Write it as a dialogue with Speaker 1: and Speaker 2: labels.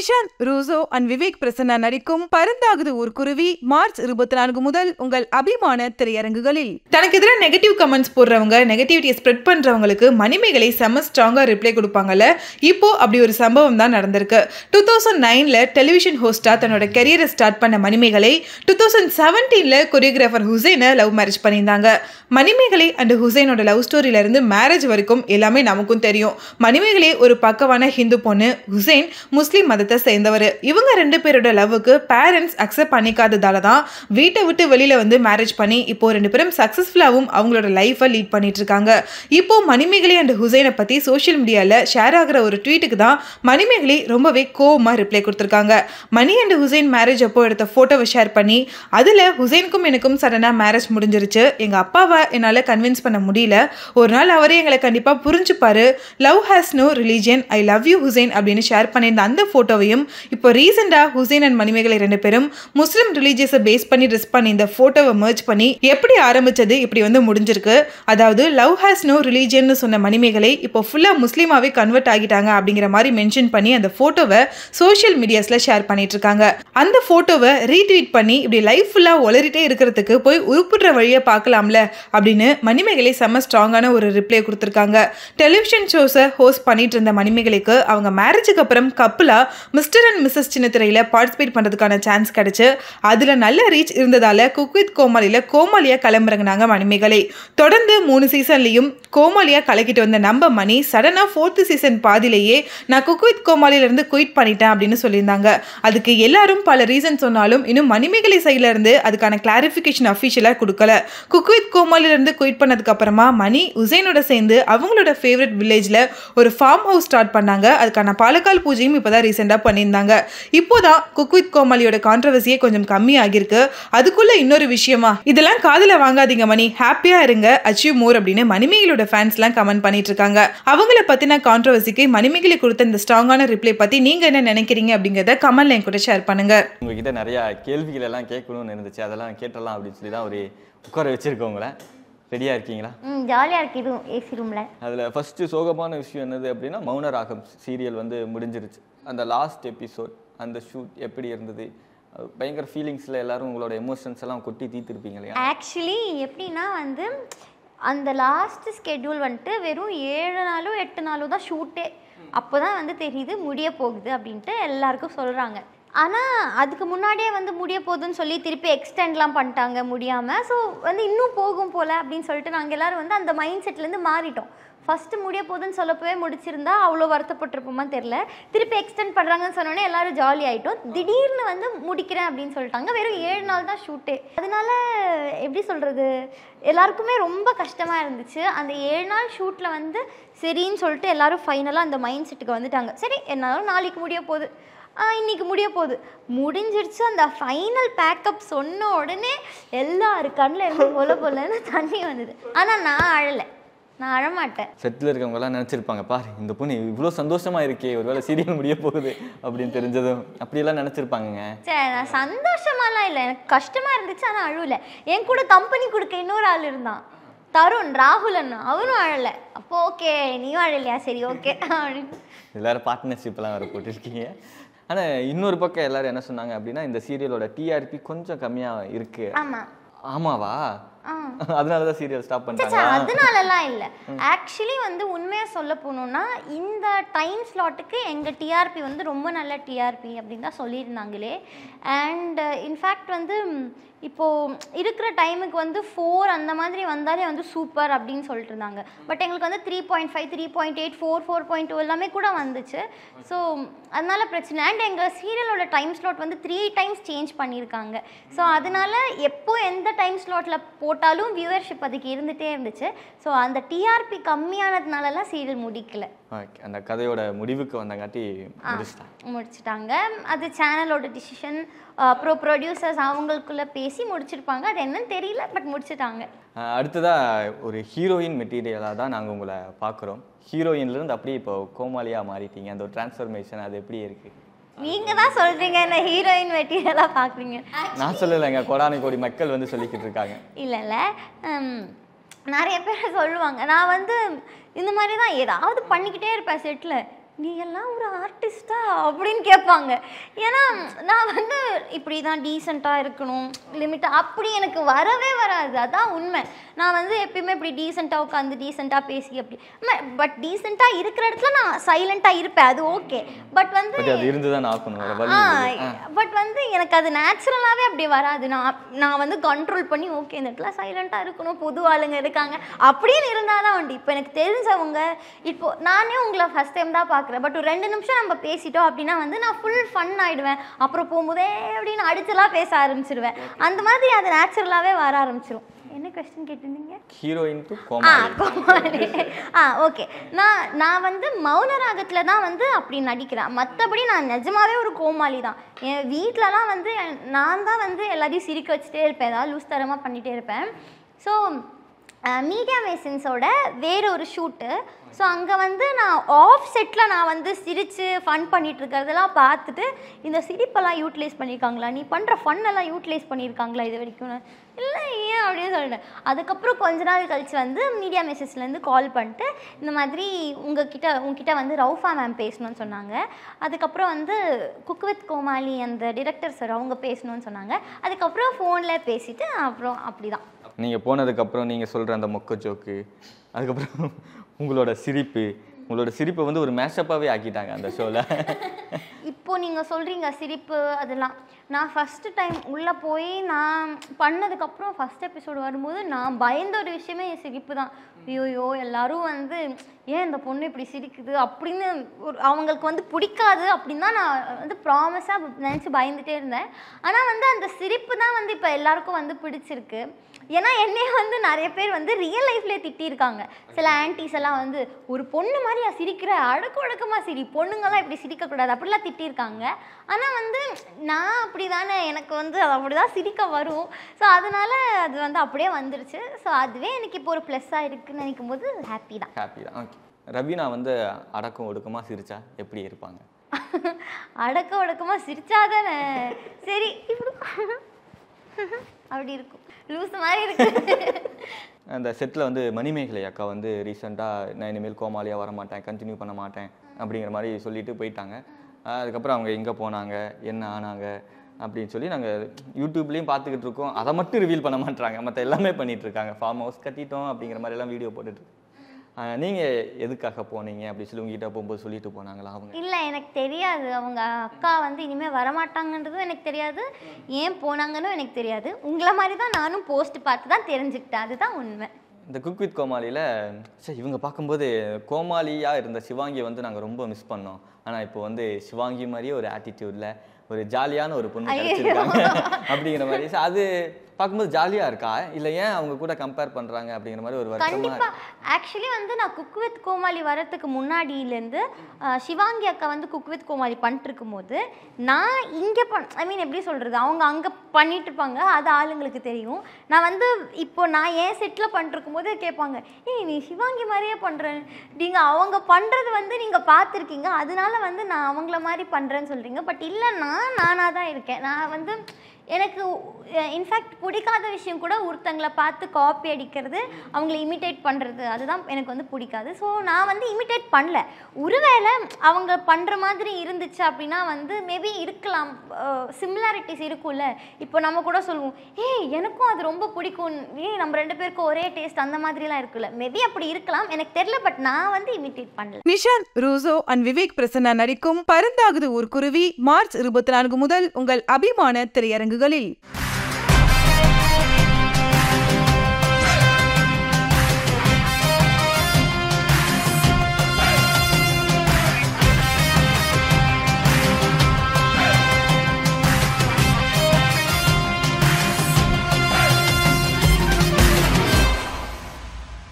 Speaker 1: Nishanth Russo and Vivek Prasanna நடிக்கும் பருந்தாகுது ஊர் குருவி மார்ச் இருபத்தி நான்கு முதல் உங்கள் அபிமான திரையரங்குகளில்
Speaker 2: தனக்கு எதிராக நெகட்டிவ் கமெண்ட்ஸ் போடுறவங்க நெகட்டிவிட்டியை ஸ்ப்ரெட் பண்றவங்களுக்கு மணிமேகலை செம்ம ஸ்ட்ராங்கா ரிப்ளை கொடுப்பாங்கல்ல இப்போ அப்படி ஒரு சம்பவம் தான் நடந்திருக்கு டூ தௌசண்ட் நைன்ல டெலிவிஷன் ஹோஸ்டா தன்னோட கெரியரை ஸ்டார்ட் பண்ண மணிமேகலை டூ தௌசண்ட் செவன்டீன்ல கொரியோகிராஃபர் ஹுசைனை லவ் மேரேஜ் பண்ணியிருந்தாங்க மணிமேகலை அண்ட் ஹுசைனோட லவ் ஸ்டோரியில இருந்து மேரேஜ் வரைக்கும் எல்லாமே நமக்கும் தெரியும் மணிமேகலை ஒரு பக்கவான ஹிந்து பொண்ணு ஹுசைன் முஸ்லீம் மதத்தை சேர்ந்தவர் இவங்க ரெண்டு பேரோட லவ்வுக்கு பேரண்ட்ஸ் அக்செப்ட் பண்ணிக்காததால தான் வீட்டை விட்டு வெளியில வந்து மேரேஜ் பண்ணி இப்போ ரெண்டு பேரும் சக்ஸஸ்ஃபுல்லாகவும் அவங்களோட லைஃப்பை லீட் பண்ணிட்டு இருக்காங்க இப்போ மணிமேகலை அண்ட் ஹுசைனை பத்தி சோஷியல் மீடியால ஷேர் ஆகிற ஒரு ட்வீட்டுக்கு தான் மணிமேகலை ரொம்பவே கோவமா ரிப்ளை கொடுத்துருக்காங்க மணி அண்ட் ஹுசைன் மேரேஜ் அப்போ எடுத்த போட்டோவை ஷேர் பண்ணி அதுல ஹுசைனுக்கும் எனக்கும் சடனாக மேரேஜ் முடிஞ்சிருச்சு எங்க அப்பாவை என்னால் கன்வின்ஸ் பண்ண முடியல ஒரு நாள் அவரே எங்களை கண்டிப்பாக புரிஞ்சுப்பாரு love has no religion I love you Hussain அப்படின்னு ஷேர் பண்ணியிருந்த அந்த ஃபோட்டோவையும் இப்போ ரீசெண்டாக ஹுசைன் அண்ட் மணிமேகலை ரெண்டு பேரும் முஸ்லீம் ரிலீஜியஸை பேஸ் பண்ணி ட்ரெஸ் பண்ணி இந்த ஃபோட்டோவை மர்ச் பண்ணி எப்படி ஆரம்பிச்சது இப்படி வந்து முடிஞ்சிருக்கு அதாவது லவ் ஹேஸ் நோ ரிலீஜியன்னு சொன்ன மணிமேகலை இப்போ ஃபுல்லாக முஸ்லீமாவே கன்வெர்ட் ஆகிட்டாங்க அப்படிங்கிற மாதிரி மென்ஷன் பண்ணி அந்த ஃபோட்டோவை சோஷியல் மீடியாஸில் ஷேர் பண்ணிட்டு இருக்காங்க அந்த ஃபோட்டோவை ரீட்வீட் பண்ணி இப்படி லைஃப் ஃபுல்லாக ஒளரிட்டே இருக்கிறதுக்கு போய் உருப்புடுற வழியை பார்க்கலாம்ல அப்படின்னு மணிமேகலை செம்ம ஸ்ட்ராங்கான ஒரு ரிப்ளை கொடுத்துருக்காங்க டெலிவிஷன் ஷோஸை ஹோஸ்ட் பண்ணிட்டு இருந்த மணிமேகலைக்கு அவங்க மேரேஜுக்கு அப்புறம் கப்பலாக மிஸ்டர் அண்ட் மிஸ்ஸஸ் சின்னத்திரையில் பார்ட்டிசிபேட் பண்ணுறதுக்கான சான்ஸ் கிடைச்சு அதில் நல்ல ரீச் இருந்ததால குக் வித் கோமாளியில் கோமாளியாக கிளம்புறங்கினாங்க மணிமேகலை தொடர்ந்து மூணு சீசன்லையும் கோமாளியாக கலக்கிட்டு வந்த நம்ம மணி சடனாக ஃபோர்த்து சீசன் பாதியிலேயே நான் குக் வித் கோமாளியிலேருந்து குயிட் பண்ணிட்டேன் அப்படின்னு சொல்லியிருந்தாங்க அதுக்கு எல்லாரும் பல ரீசன் சொன்னாலும் இன்னும் மணிமேகலை சைடில் இருந்து அதுக்கான கிளாரிஃபிகேஷன் அஃபிஷியலாக கொடுக்கல குக் வித் கோமாளியிலேருந்து குயிட் பண்ணதுக்கு அப்புறமா மணி உசைனோட சேர்ந்து அவங்களோட ஃபேவரட் வில்லேஜில் ஒரு ஃபார்ம் ஹவுஸ் ஸ்டார்ட் பண்ணாங்க அதுக்கான பாலக்கால் பூஜையும் இப்போ தான் ரீசெண்டாக பண்ணியிருந்தாங்க இப்போதான் குக் வித் கோமாளியோட கான்ட்ரவர்சியே கொஞ்சம் கம்மியாகிருக்கு அதுக்குள்ள இன்னொரு விஷயமா இதெல்லாம் காதுல வாங்காதீங்க மணி ஹாப்பியா இருங்க அச்சீவ் மோர் அப்படின்னு மணிமேகலோட ஃபேன்ஸ்லாம் கமெண்ட் பண்ணிட்டு இருக்காங்க அவங்கள பத்தின கான்ட்ரவர்சிக்கு மணிமேகலை கொடுத்த இந்த ஸ்ட்ராங்கான ரிப்ளை பத்தி நீங்க என்ன நினைக்கிறீங்க அப்படிங்கறத கமெண்ட்ல என் கூட ஷேர் பண்ணுங்க
Speaker 3: உங்ககிட்ட நிறைய கேள்விகள் எல்லாம் கேட்கணும்னு இருந்துச்சு அதெல்லாம் கேட்டலாம் அப்படின்னு சொல்லி தான் ஒரு உட்கார வச்சிருக்கோம் உங்களை ரெடியாக இருக்கீங்களா
Speaker 4: ம் ஜாலியாக இருக்கு இதுவும் ஏசி ரூமில்
Speaker 3: அதில் ஃபஸ்ட்டு சோகமான விஷயம் என்னது அப்படின்னா மௌன ராகம் சீரியல் வந்து முடிஞ்சிருச்சு அந்த லாஸ்ட் எபிசோட் அந்த ஷூட் எப்படி இருந்தது அது பயங்கர ஃபீலிங்ஸில் எல்லாரும் உங்களோட எமோஷன்ஸ் எல்லாம் கொட்டி தீர்த்துருப்பீங்க இல்லையா
Speaker 4: ஆக்சுவலி எப்படின்னா வந்து அந்த லாஸ்ட் ஸ்கெட்யூல் வந்துட்டு வெறும் ஏழு நாளோ எட்டு நாளோ தான் ஷூட்டே அப்போ தான் வந்து தெரியுது முடிய போகுது அப்படின்ட்டு எல்லாருக்கும் சொல்கிறாங்க ஆனால் அதுக்கு முன்னாடியே வந்து முடிய போகுதுன்னு சொல்லி திருப்பி எக்ஸ்டெண்ட்லாம் பண்ணிட்டாங்க முடியாமல் ஸோ வந்து இன்னும் போகும் போல் அப்படின்னு சொல்லிட்டு நாங்கள் எல்லோரும் வந்து அந்த மைண்ட் செட்லேருந்து மாறிட்டோம் ஃபஸ்ட்டு முடிய போகுதுன்னு சொல்லப்பவே முடிச்சிருந்தா அவ்வளோ வருத்தப்பட்டிருப்போமான்னு தெரில திருப்பி எக்ஸ்டெண்ட் பண்ணுறாங்கன்னு சொன்னோன்னே எல்லாரும் ஜாலி ஆகிட்டோம் திடீர்னு வந்து முடிக்கிறேன் அப்படின்னு சொல்லிட்டாங்க வெறும் ஏழு நாள் தான் ஷூட்டே அதனால எப்படி சொல்கிறது எல்லாருக்குமே ரொம்ப கஷ்டமாக இருந்துச்சு அந்த ஏழு நாள் ஷூட்டில் வந்து சரின்னு சொல்லிட்டு எல்லாரும் ஃபைனலாக அந்த மைண்ட் செட்டுக்கு வந்துட்டாங்க சரி என்னாலும் நாளைக்கு முடிய போகுது ஆ, இன்னைக்கு முடிய போகுது முடிஞ்சிருச்சு அந்த ஃபைனல் பேக்கப் சொன்ன உடனே எல்லாரு கண்ணில் இருந்து பொல பொலன்னு தண்ணி வந்தது ஆனால் நான் அழலை நான் அழமாட்டேன்
Speaker 3: செட்டில் இருக்கவங்க எல்லாம் நினச்சிருப்பாங்க பாரு இந்த பொண்ணு இவ்வளோ சந்தோஷமா இருக்கே ஒருவேளை சீரியல் முடிய போகுது அப்படின்னு தெரிஞ்சதும் அப்படியெல்லாம் நினச்சிருப்பாங்கங்க
Speaker 4: சரி நான் சந்தோஷமாலாம் இல்லை எனக்கு கஷ்டமாக இருந்துச்சு ஆனால் அழுவல என் கூட கம்பெனி கொடுக்க இன்னொரு ஆள் இருந்தான் தருண் ராகுலன் அவனும் அழலை அப்போ ஓகே நீயும் அழலையா சரி ஓகே அப்படின்னு
Speaker 3: எல்லாரும் பார்ட்னர்ஷிப்லாம் வேறு போட்டிருக்கீங்க ஆனால் இன்னொரு பக்கம் எல்லாரும் என்ன சொன்னாங்க அப்படின்னா இந்த சீரியலோட டிஆர்பி கொஞ்சம் கம்மியாக இருக்கு
Speaker 4: ஆமாம்
Speaker 3: ஆமாவா
Speaker 4: ஆ
Speaker 3: அதனால தான் சீரியல் ஸ்டாப்
Speaker 4: சச்சா
Speaker 3: பண்ணிட்டாங்க
Speaker 4: அதனாலலாம் இல்லை ஆக்சுவலி வந்து உண்மையாக சொல்ல போகணுன்னா இந்த டைம் ஸ்லாட்டுக்கு எங்கள் டிஆர்பி வந்து ரொம்ப நல்ல டிஆர்பி அப்படின்னு தான் சொல்லியிருந்தாங்களே அண்ட் இன்ஃபேக்ட் வந்து ம், இப்போ இருக்கிற டைமுக்கு வந்து ஃபோர் அந்த மாதிரி வந்தாலே வந்து சூப்பர் அப்படின்னு சொல்லிட்டு இருந்தாங்க பட் எங்களுக்கு வந்து three point five three point eight four four point two எல்லாமே கூட வந்துச்சு ஸோ அதனால பிரச்சனை அண்ட் எங்கள் சீரியலோட டைம் ஸ்லாட் வந்து த்ரீ டைம்ஸ் சேஞ்ச் பண்ணியிருக்காங்க ஸோ அதனால எப்போ எந்த டைம் ஸ்லாட்டில் போட்டாலும் வியூவர்ஷிப் அதுக்கு இருந்துகிட்டே இருந்துச்சு ஸோ அந்த டிஆர்பி கம்மியானதுனாலலாம் சீரியல் முடிக்கல
Speaker 3: ஓகே அந்த கதையோட முடிவுக்கு வந்தங்காட்டி முடிச்சிட்டாங்க
Speaker 4: முடிச்சிட்டாங்க அது சேனலோட டிசிஷன் அப்புறம் ப்ரொடியூசர்ஸ் அவங்களுக்குள்ள பேசி முடிச்சிருப்பாங்க அது என்னன்னு தெரியல பட் முடிச்சிட்டாங்க
Speaker 3: அஹ் அடுத்ததா ஒரு ஹீரோயின் மெட்டீரியலாக தான் நாங்கள் உங்களை பார்க்குறோம் ஹீரோயின்லேருந்து அப்படியே இப்போ கோமாளியாக மாறிட்டீங்க அந்த ஒரு டிரான்ஸ்ஃபர்மேஷன் அது எப்படி இருக்கு
Speaker 4: நீங்கள் தான் சொல்கிறீங்க என்ன ஹீரோயின் மெட்டீரியலாக பார்க்குறீங்க
Speaker 3: நான் சொல்லலைங்க கோடானு கோடி மக்கள் வந்து சொல்லிக்கிட்டு இருக்காங்க
Speaker 4: இல்லை இல்லை நிறைய பேர் சொல்லுவாங்க நான் வந்து இந்த மாதிரி தான் ஏதாவது பண்ணிக்கிட்டே இருப்பேன் செட்டில் நீ எல்லாம் ஒரு ஆர்டிஸ்டா அப்படின்னு கேட்பாங்க ஏன்னா நான் வந்து இப்படி தான் டீசெண்டாக இருக்கணும் லிமிட்டாக அப்படி எனக்கு வரவே வராது அதான் உண்மை நான் வந்து எப்பயுமே இப்படி டீசெண்டாக உட்காந்து டீசெண்டாக பேசி அப்படி பட் டீசெண்டாக இருக்கிற இடத்துல நான் சைலண்ட்டாக இருப்பேன் அது ஓகே பட் வந்து
Speaker 3: பட் அது இருந்து தான் ஆக்கணும் வேற வழி
Speaker 4: ஆ
Speaker 3: இல்லை.
Speaker 4: பட் வந்து எனக்கு அது நேச்சுரலாகவே அப்படி வராது நான் நான் வந்து கண்ட்ரோல் பண்ணி ஓகே இந்த இடத்துல சைலண்ட்டாக இருக்கணும் புது ஆளுங்க இருக்காங்க அப்படின்னு இருந்தால் தான் உண்டு இப்போ எனக்கு தெரிஞ்சவங்க இப்போ நானே உங்களை ஃபஸ்ட் டைம் தான் பார்க்குறேன் பட் ஒரு ரெண்டு நிமிஷம் நம்ம பேசிட்டோம் அப்படின்னா வந்து நான் ஃபுல் ஃபன் ஆயிடுவேன் அப்புறம் போகும்போதே அப்படின்னு அடிச்சலாம் பேச ஆரம்பிச்சிடுவேன் அந்த மாதிரி அது நேச்சுரலாகவே வர ஆரம்பிச்சிடும் என்ன கொஸ்டின் கேட்டிருந்தீங்க
Speaker 3: ஹீரோயின் டு
Speaker 4: ஆ
Speaker 3: கோமாளி
Speaker 4: கோமாளி ஆ ஓகே நான் நான் வந்து மௌன ராகத்தில் தான் வந்து அப்படி நடிக்கிறேன் மற்றபடி நான் நிஜமாவே ஒரு கோமாளி தான் என் வீட்டிலலாம் வந்து நான் தான் வந்து எல்லாரையும் சிரிக்க வச்சுட்டே இருப்பேன் ஏதாவது லூஸ் தரமாக பண்ணிகிட்டே இருப்பேன் ஸோ மீடியா மேசன்ஸோட வேற ஒரு ஷூட்டு ஸோ அங்கே வந்து நான் ஆஃப் செட்டில் நான் வந்து சிரித்து ஃபன் பண்ணிட்டு இருக்கிறதெல்லாம் பார்த்துட்டு இந்த சிரிப்பெல்லாம் யூட்டிலைஸ் பண்ணியிருக்காங்களா நீ பண்ணுற ஃபன்னெல்லாம் யூட்டிலைஸ் பண்ணியிருக்காங்களா இது வரைக்கும் இல்லை ஏன் அப்படின்னு சொல்லிட்டேன் அதுக்கப்புறம் கொஞ்ச நாள் கழிச்சு வந்து மீடியா மெசேஜ்லேருந்து கால் பண்ணிட்டு இந்த மாதிரி உங்ககிட்ட உங்ககிட்ட வந்து ரவுஃபா மேம் பேசணும்னு சொன்னாங்க அதுக்கப்புறம் வந்து குக் வித் கோமாளி அந்த டிரெக்டர் சார் அவங்க பேசணும்னு சொன்னாங்க அதுக்கப்புறம் ஃபோனில் பேசிட்டு அப்புறம் அப்படி தான்
Speaker 3: நீங்க போனதுக்கு அப்புறம் நீங்க சொல்ற அந்த மொக்க ஜோக்கு அதுக்கப்புறம் உங்களோட சிரிப்பு உங்களோட சிரிப்பை வந்து ஒரு மேஷப்பாவே ஆக்கிட்டாங்க அந்த ஷோல
Speaker 4: இப்போ நீங்கள் சொல்கிறீங்க சிரிப்பு அதெல்லாம் நான் ஃபஸ்ட்டு டைம் உள்ளே போய் நான் பண்ணதுக்கப்புறம் ஃபஸ்ட் எபிசோடு வரும்போது நான் பயந்த ஒரு விஷயமே என் சிரிப்பு தான் ஐயோயோ எல்லாரும் வந்து ஏன் இந்த பொண்ணு இப்படி சிரிக்குது அப்படின்னு ஒரு அவங்களுக்கு வந்து பிடிக்காது அப்படின்னு தான் நான் வந்து ப்ராமிஸாக நினச்சி பயந்துட்டே இருந்தேன் ஆனால் வந்து அந்த சிரிப்பு தான் வந்து இப்போ எல்லாருக்கும் வந்து பிடிச்சிருக்கு ஏன்னா என்னைய வந்து நிறைய பேர் வந்து ரியல் லைஃப்லேயே திட்டியிருக்காங்க சில ஆன்டிஸ் எல்லாம் வந்து ஒரு பொண்ணு மாதிரியா சிரிக்கிற அடக்கு ஒடுக்கமாக சிரி பொண்ணுங்கெல்லாம் இப்படி சிரிக்கக்கூடாது அப்படிலாம் திட்டியிருக்காங்க ஆனால் வந்து நான் அப்படி தானே எனக்கு வந்து அது அப்படி தான் சிரிக்க வரும் ஸோ அதனால அது வந்து அப்படியே வந்துருச்சு ஸோ அதுவே எனக்கு இப்போ ஒரு ப்ளஸ்ஸாக இருக்குன்னு நினைக்கும் போது ஹாப்பி தான்
Speaker 3: ஹாப்பி தான் ஓகே ரவீனா வந்து அடக்கம் ஒடுக்கமா சிரிச்சா எப்படி இருப்பாங்க
Speaker 4: அடக்க ஒடுக்கமாக சிரிச்சாதானே சரி இப்படி அப்படி இருக்கும் லூஸ் மாதிரி இருக்கு
Speaker 3: அந்த செட்டில் வந்து மணிமேகலை அக்கா வந்து ரீசெண்டாக நான் இனிமேல் கோமாளியாக வர மாட்டேன் கண்டினியூ பண்ண மாட்டேன் அப்படிங்கிற மாதிரி சொல்லிட்டு போயிட்டாங்க ஆஹ் அதுக்கப்புறம் அவங்க எங்கே போனாங்க என்ன ஆனாங்க அப்படின்னு சொல்லி நாங்கள் யூடியூப்லேயும் பார்த்துக்கிட்டு இருக்கோம் அதை மட்டும் ரிவீல் பண்ண மாட்டாங்க மற்ற எல்லாமே பண்ணிட்டு இருக்காங்க ஃபார்ம் ஹவுஸ் கட்டிட்டோம் அப்படிங்கிற மாதிரி எல்லாம் வீடியோ போட்டுட்டு நீங்கள் எதுக்காக போனீங்க அப்படி சொல்லி உங்ககிட்ட போகும்போது சொல்லிட்டு போனாங்களா அவங்க
Speaker 4: இல்லை எனக்கு தெரியாது அவங்க அக்கா வந்து இனிமேல் வரமாட்டாங்கன்றதும் எனக்கு தெரியாது ஏன் போனாங்கன்னு எனக்கு தெரியாது உங்களை மாதிரி தான் நானும் போஸ்ட் பார்த்து தான் தெரிஞ்சுக்கிட்டேன் அதுதான் உண்மை
Speaker 3: இந்த குக் வித் கோமாளியில் சரி இவங்க பார்க்கும்போது கோமாளியாக இருந்த சிவாங்கியை வந்து நாங்கள் ரொம்ப மிஸ் பண்ணோம் ஆனால் இப்போ வந்து சிவாங்கி மாதிரியே ஒரு ஆட்டிடியூடில் ஒரு ஜாலியான ஒரு பொண்ணு
Speaker 4: ஐயையோ.
Speaker 3: கிடைச்சிருக்காங்க அப்படிங்கிற மாதிரி So அது பார்க்கும்போது ஜாலியாக இருக்கா இல்லை ஏன் அவங்க கூட கம்பேர் பண்ணுறாங்க அப்படிங்கிற மாதிரி ஒரு வருத்தமாக
Speaker 4: கண்டிப்பா ஆக்சுவலி வந்து நான் குக் வித் கோமாளி வரத்துக்கு முன்னாடியிலேருந்து சிவாங்கி அக்கா வந்து குக் வித் கோமாளி பண்ணிட்டு இருக்கும்போது நான் இங்கே பண் ஐ மீன் எப்படி சொல்கிறது அவங்க அங்கே பண்ணிட்டு இருப்பாங்க அது ஆளுங்களுக்கு தெரியும் நான் வந்து இப்போ நான் ஏன் செட்டில் பண்ணிருக்கும் போது கேட்பாங்க ஏய் நீ சிவாங்கி மாதிரியே பண்ணுற நீங்கள் அவங்க பண்ணுறது வந்து நீங்கள் பார்த்துருக்கீங்க அதனால வந்து நான் அவங்கள மாதிரி பண்ணுறேன்னு சொல்கிறீங்க பட் இல்லை நான் நானாக தான் இருக்கேன் நான் வந்து எனக்கு இன்ஃபேக்ட் பிடிக்காத விஷயம் கூட ஒருத்தங்களை பார்த்து காப்பி அடிக்கிறது அவங்கள இமிட்டேட் பண்ணுறது அதுதான் எனக்கு வந்து பிடிக்காது ஸோ நான் வந்து இமிட்டேட் பண்ணல ஒருவேளை அவங்க பண்ணுற மாதிரி இருந்துச்சு அப்படின்னா வந்து மேபி இருக்கலாம் சிமிலாரிட்டிஸ் இருக்கும்ல இப்போ நம்ம கூட சொல்லுவோம் ஏய் எனக்கும் அது ரொம்ப பிடிக்கும் ஏய் நம்ம ரெண்டு பேருக்கும் ஒரே டேஸ்ட் அந்த மாதிரிலாம் இருக்குல்ல மேபி அப்படி இருக்கலாம் எனக்கு தெரியல பட் நான் வந்து இமிட்டேட் பண்ணல
Speaker 1: நிஷாந்த் ரூசோ அண்ட் விவேக் பிரசன்னா நடிக்கும் பருந்தாகுது ஊர்க்குருவி மார்ச் இருபத்தி நான்கு முதல் உங்கள் அபிமான திரையரங்குகளில்